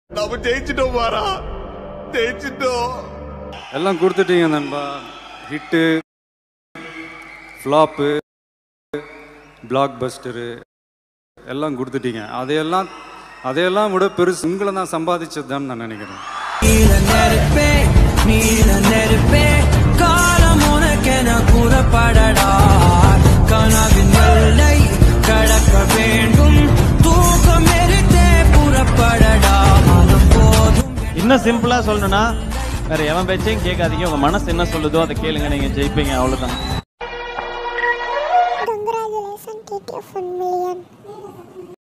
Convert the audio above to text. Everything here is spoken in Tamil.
நாம ஜெயிச்சிட்டோம் மாறா ஜெயிச்சிட்டோம் எல்லாம் கொடுத்துட்டீங்க நண்பா ஹிட்டு ஃப்ளாப்பு பிளாக் பஸ்டரு எல்லாம் கொடுத்துட்டீங்க அதையெல்லாம் அதையெல்லாம் விட பெருசு உங்களை நான் சம்பாதிச்சதுதான் நான் நினைக்கிறேன் நீல நெருப்பே நீல நெருப்பே காலம் உனக்கென கூறப்படடா கனவின் எல்லை கடக்க வேண்டும் தூக்கம் எரித்தே புறப்படடா மனம் போதும் இன்னும் சிம்பிளா சொல்லணும்னா வேற எவன் பேச்சையும் கேட்காதீங்க உங்க மனசு என்ன சொல்லுதோ அதை கேளுங்க நீங்க ஜெயிப்பீங்க அவ்வளவுதான்